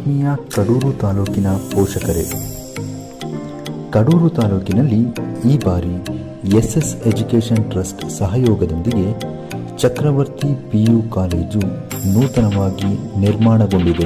ಆತ್ಮೀಯ ಕಡೂರು ತಾಲೂಕಿನ ಪೋಷಕರೇ ಕಡೂರು ತಾಲೂಕಿನಲ್ಲಿ ಈ ಬಾರಿ ಎಸ್ ಎಸ್ ಎಜುಕೇಷನ್ ಟ್ರಸ್ಟ್ ಸಹಯೋಗದೊಂದಿಗೆ ಚಕ್ರವರ್ತಿ ಪಿಯು ಕಾಲೇಜು ನೂತನವಾಗಿ ನಿರ್ಮಾಣಗೊಂಡಿದೆ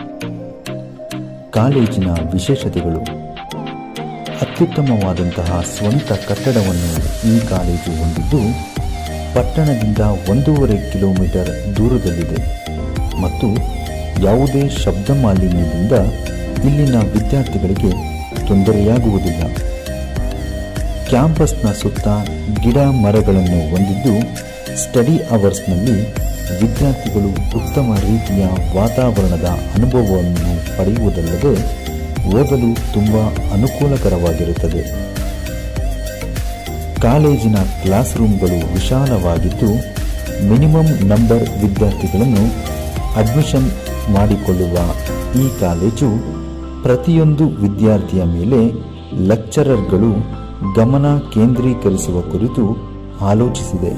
ಕಾಲೇಜಿನ ವಿಶೇಷತೆಗಳು ಅತ್ಯುತ್ತಮವಾದಂತಹ ಸ್ವಂತ ಕಟ್ಟಡವನ್ನು ಈ ಕಾಲೇಜು ಹೊಂದಿದ್ದು ಪಟ್ಟಣದಿಂದ ಒಂದೂವರೆ ಕಿಲೋಮೀಟರ್ ದೂರದಲ್ಲಿದೆ ಮತ್ತು ಯಾವುದೇ ಶಬ್ದ ಮಾಲಿನ್ಯದಿಂದ ಇಲ್ಲಿನ ವಿದ್ಯಾರ್ಥಿಗಳಿಗೆ ತೊಂದರೆಯಾಗುವುದಿಲ್ಲ ಕ್ಯಾಂಪಸ್ನ ಸುತ್ತ ಗಿಡ ಮರಗಳನ್ನು ಹೊಂದಿದ್ದು ಸ್ಟಡಿ ಅವರ್ಸ್ನಲ್ಲಿ ವಿದ್ಯಾರ್ಥಿಗಳು ಉತ್ತಮ ರೀತಿಯ ವಾತಾವರಣದ ಅನುಭವವನ್ನು ಪಡೆಯುವುದಲ್ಲದೆ ಓದಲು ತುಂಬ ಅನುಕೂಲಕರವಾಗಿರುತ್ತದೆ ಕಾಲೇಜಿನ ಕ್ಲಾಸ್ ರೂಮ್ಗಳು ವಿಶಾಲವಾಗಿದ್ದು ಮಿನಿಮಮ್ ನಂಬರ್ ವಿದ್ಯಾರ್ಥಿಗಳನ್ನು ಅಡ್ಮಿಷನ್ ಮಾಡಿಕೊಳ್ಳುವ ಈ ಕಾಲೇಜು ಪ್ರತಿಯೊಂದು ವಿದ್ಯಾರ್ಥಿಯ ಮೇಲೆ ಲೆಕ್ಚರರ್ಗಳು ಗಮನ ಕೇಂದ್ರೀಕರಿಸುವ ಕುರಿತು ಆಲೋಚಿಸಿದೆ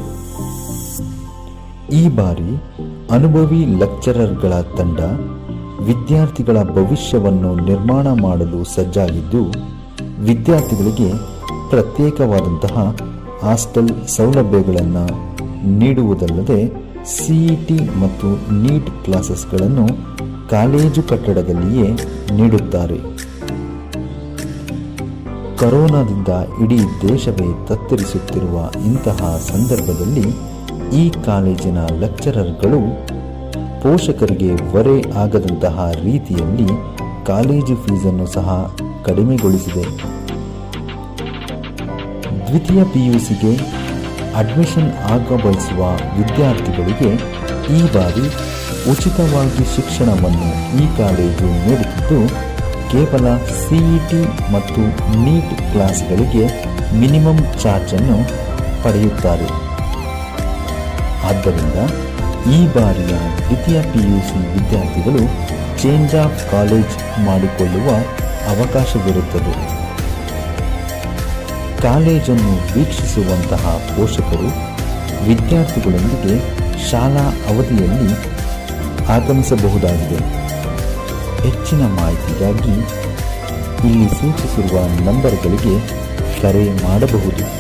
ಈ ಬಾರಿ ಅನುಭವಿ ಲೆಕ್ಚರರ್ಗಳ ತಂಡ ವಿದ್ಯಾರ್ಥಿಗಳ ಭವಿಷ್ಯವನ್ನು ನಿರ್ಮಾಣ ಮಾಡಲು ಸಜ್ಜಾಗಿದ್ದು ವಿದ್ಯಾರ್ಥಿಗಳಿಗೆ ಪ್ರತ್ಯೇಕವಾದಂತಹ ಹಾಸ್ಟೆಲ್ ಸೌಲಭ್ಯಗಳನ್ನು ನೀಡುವುದಲ್ಲದೆ ಸಿಇಟಿ ಮತ್ತು ನೀಟ್ ಕ್ಲಾಸಸ್ಗಳನ್ನು ಕಾಲೇಜು ಕಟ್ಟಡದಲ್ಲಿಯೇ ನೀಡುತ್ತಾರೆ ಕೊರೋನಾದಿಂದ ಇಡೀ ದೇಶವೇ ತತ್ತರಿಸುತ್ತಿರುವ ಇಂತಹ ಸಂದರ್ಭದಲ್ಲಿ ಈ ಕಾಲೇಜಿನ ಲೆಕ್ಚರರ್ಗಳು ಪೋಷಕರಿಗೆ ಹೊರೆ ಆಗದಂತಹ ರೀತಿಯಲ್ಲಿ ಕಾಲೇಜು ಫೀಸನ್ನು ಸಹ ಕಡಿಮೆಗೊಳಿಸಿದೆ ದ್ವಿತೀಯ ಪಿಯುಸಿಗೆ ಅಡ್ಮಿಷನ್ ಆಗಬಯಸುವ ವಿದ್ಯಾರ್ಥಿಗಳಿಗೆ ಈ ಬಾರಿ ಉಚಿತವಾಗಿ ಶಿಕ್ಷಣವನ್ನು ಈ ಕಾಲೇಜು ನೀಡುತ್ತಿದ್ದು ಕೇವಲ ಸಿಇಟಿ ಮತ್ತು ನೀಟ್ ಕ್ಲಾಸ್ಗಳಿಗೆ ಮಿನಿಮಮ್ ಚಾರ್ಜನ್ನು ಪಡೆಯುತ್ತಾರೆ ಆದ್ದರಿಂದ ಈ ಬಾರಿಯ ದ್ವಿತೀಯ ಪಿಯುಸಿ ವಿದ್ಯಾರ್ಥಿಗಳು ಚೇಂಜ್ ಆಫ್ ಕಾಲೇಜ್ ಮಾಡಿಕೊಳ್ಳುವ ಅವಕಾಶವಿರುತ್ತದೆ ಕಾಲೇಜನ್ನು ವೀಕ್ಷಿಸುವಂತಹ ಪೋಷಕರು ವಿದ್ಯಾರ್ಥಿಗಳೊಂದಿಗೆ ಶಾಲಾ ಅವಧಿಯಲ್ಲಿ ಆಗಮಿಸಬಹುದಾಗಿದೆ ಹೆಚ್ಚಿನ ಮಾಹಿತಿಗಾಗಿ ಇಲ್ಲಿ ಸೂಚಿಸಿರುವ ನಂಬರ್ಗಳಿಗೆ ಕರೆ ಮಾಡಬಹುದು